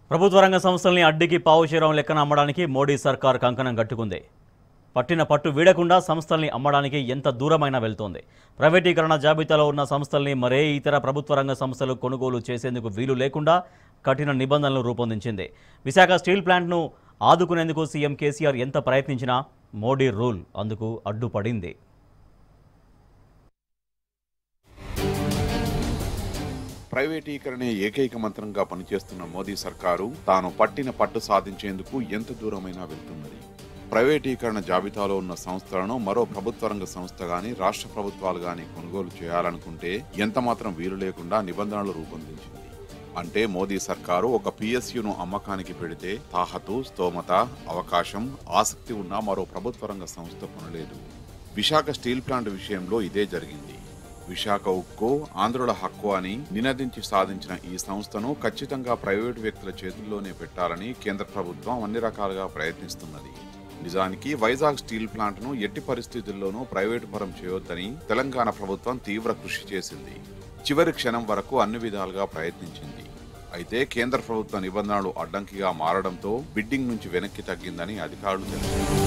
ప్రభుత్వ రంగ సంస్థల్ని అడ్డికి పావుచేరం లెక్కన అమ్మడానికి మోడీ సర్కార్ కంకణం కట్టుకుంది పట్టిన పట్టు వీడకుండా సంస్థల్ని అమ్మడానికి ఎంత దూరమైనా వెళ్తోంది ప్రైవేటీకరణ జాబితాలో ఉన్న సంస్థల్ని మరే ఇతర ప్రభుత్వ రంగ సంస్థలు కొనుగోలు చేసేందుకు వీలు లేకుండా కఠిన నిబంధనలు రూపొందించింది విశాఖ స్టీల్ ప్లాంట్ను ఆదుకునేందుకు సీఎం కేసీఆర్ ఎంత ప్రయత్నించినా మోడీ రూల్ అందుకు అడ్డుపడింది ప్రైవేటీకరణే ఏకైక మంత్రంగా పనిచేస్తున్న మోదీ సర్కారు తాను పట్టిన పట్టు సాధించేందుకు ఎంత దూరమైనా వెళ్తున్నది ప్రైవేటీకరణ జాబితాలో ఉన్న సంస్థలను మరో ప్రభుత్వ రంగ సంస్థ గాని రాష్ట్ర ప్రభుత్వాలు గాని కొనుగోలు చేయాలనుకుంటే ఎంత మాత్రం వీలు లేకుండా నిబంధనలు రూపొందించింది అంటే మోదీ సర్కారు ఒక పిఎస్యును అమ్మకానికి పెడితే తాహతు స్తోమత అవకాశం ఆసక్తి ఉన్న మరో ప్రభుత్వ రంగ సంస్థ కొనలేదు విశాఖ స్టీల్ ప్లాంట్ విషయంలో ఇదే జరిగింది విశాఖ ఉక్కు ఆంధ్రుల హక్కు అని నినదించి సాధించిన ఈ సంస్థను ఖచ్చితంగా ప్రైవేటు వ్యక్తుల చేతుల్లోనే పెట్టాలని కేంద్ర ప్రభుత్వం అన్ని రకాలుగా ప్రయత్నిస్తున్నది నిజానికి వైజాగ్ స్టీల్ ప్లాంట్ ను ఎట్టి పరిస్థితుల్లోనూ ప్రైవేటు పరం చేయొద్దని తెలంగాణ ప్రభుత్వం తీవ్ర కృషి చేసింది చివరి క్షణం వరకు అన్ని విధాలుగా ప్రయత్నించింది అయితే కేంద్ర ప్రభుత్వ నిబంధనలు అడ్డంకిగా మారడంతో బిడ్డింగ్ నుంచి వెనక్కి తగ్గిందని అధికారులు తెలిపారు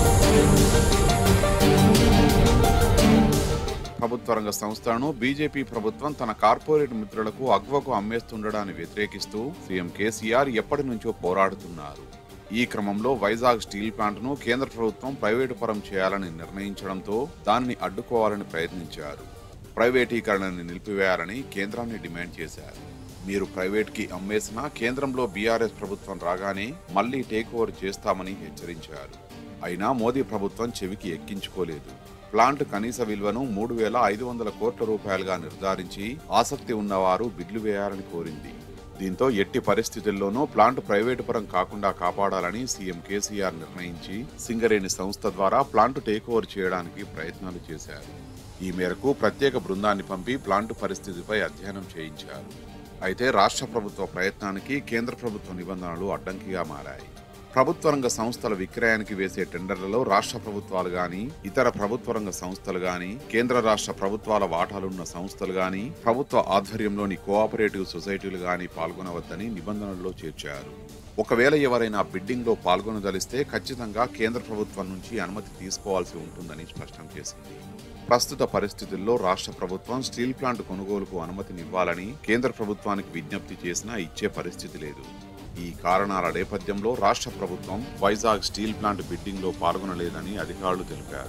ప్రభుత్వ రంగ సంస్థలను బీజేపీ ప్రభుత్వం తన కార్పొరేట్ మిత్రులకు అగ్వకు అమ్మేస్తుండడాన్ని వ్యతిరేకిస్తూ సీఎం కేసీఆర్ ఎప్పటి నుంచో పోరాడుతున్నారు ఈ క్రమంలో వైజాగ్ స్టీల్ ప్లాంట్ను కేంద్ర ప్రభుత్వం ప్రైవేటు పరం చేయాలని నిర్ణయించడంతో దానిని అడ్డుకోవాలని ప్రయత్నించారు ప్రైవేటీకరణని నిలిపివేయాలని కేంద్రాన్ని డిమాండ్ చేశారు మీరు ప్రైవేట్కి అమ్మేసినా కేంద్రంలో బీఆర్ఎస్ ప్రభుత్వం రాగానే మళ్లీ టేక్ ఓవర్ చేస్తామని హెచ్చరించారు అయినా మోదీ ప్రభుత్వం చెవికి ఎక్కించుకోలేదు ప్లాంట్ కనీస విలువను మూడు వేల ఐదు వందల కోట్ల రూపాయలుగా నిర్ధారించి ఆసక్తి ఉన్నవారు బిడ్లు వేయాలని కోరింది దీంతో ఎట్టి పరిస్థితుల్లోనూ ప్లాంట్ ప్రైవేటు పరం కాకుండా కాపాడాలని సీఎం కేసీఆర్ నిర్ణయించి సింగరేణి సంస్థ ద్వారా ప్లాంట్ టేక్ ఓవర్ చేయడానికి ప్రయత్నాలు చేశారు ఈ మేరకు ప్రత్యేక బృందాన్ని పంపి ప్లాంట్ పరిస్థితిపై అధ్యయనం చేయించారు అయితే రాష్ట్ర ప్రభుత్వ ప్రయత్నానికి కేంద్ర ప్రభుత్వ నిబంధనలు అడ్డంకిగా మారాయి ప్రభుత్వ రంగ సంస్థల విక్రయానికి వేసే టెండర్లలో రాష్ట్ర ప్రభుత్వాలు గాని ఇతర ప్రభుత్వ రంగ సంస్థలు గాని కేంద్ర రాష్ట్ర ప్రభుత్వాల వాటాలున్న సంస్థలు గాని ప్రభుత్వ ఆధ్వర్యంలోని కోఆపరేటివ్ సొసైటీలు గాని పాల్గొనవద్దని నిబంధనల్లో చేర్చారు ఒకవేళ ఎవరైనా బిడ్డింగ్ లో పాల్గొనదలిస్తే ఖచ్చితంగా కేంద్ర ప్రభుత్వం నుంచి అనుమతి తీసుకోవాల్సి ఉంటుందని స్పష్టం చేసింది ప్రస్తుత పరిస్థితుల్లో రాష్ట్ర ప్రభుత్వం స్టీల్ ప్లాంట్ కొనుగోలుకు అనుమతినివ్వాలని కేంద్ర ప్రభుత్వానికి విజ్ఞప్తి చేసినా ఇచ్చే పరిస్థితి లేదు ఈ కారణాల నేపథ్యంలో రాష్ట్ర ప్రభుత్వం వైజాగ్ స్టీల్ ప్లాంట్ బిడ్డింగ్ లో పాల్గొనలేదని అధికారులు తెలిపారు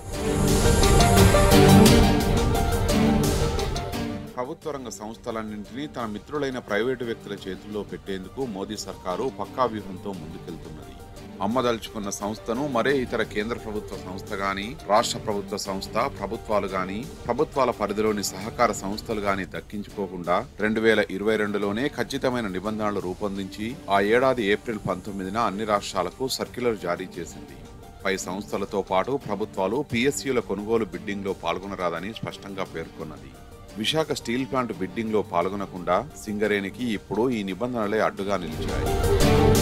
ప్రభుత్వ రంగ సంస్థలన్నింటినీ తన మిత్రులైన ప్రైవేటు వ్యక్తుల చేతుల్లో పెట్టేందుకు మోదీ సర్కారు పక్కా వ్యూహంతో ముందుకెళ్తున్నది అమ్మదలుచుకున్న సంస్థను మరే ఇతర కేంద్ర ప్రభుత్వ సంస్థ గాని రాష్ట్ర ప్రభుత్వ సంస్థ ప్రభుత్వాలు గాని ప్రభుత్వాల పరిధిలోని సహకార సంస్థలు గాని దక్కించుకోకుండా రెండు వేల ఇరవై రెండులోనే ఖచ్చితమైన నిబంధనలు రూపొందించి ఆ ఏడాది ఏప్రిల్ పంతొమ్మిదిన అన్ని రాష్ట్రాలకు సర్క్యులర్ జారీ చేసింది పై సంస్థలతో పాటు ప్రభుత్వాలు పిఎస్యుల కొనుగోలు బిడ్డింగ్ లో పాల్గొనరాదని స్పష్టంగా పేర్కొన్నది విశాఖ స్టీల్ ప్లాంట్ బిడ్డింగ్ లో పాల్గొనకుండా సింగరేణికి ఇప్పుడు ఈ నిబంధనలే అడ్డుగా నిలిచాయి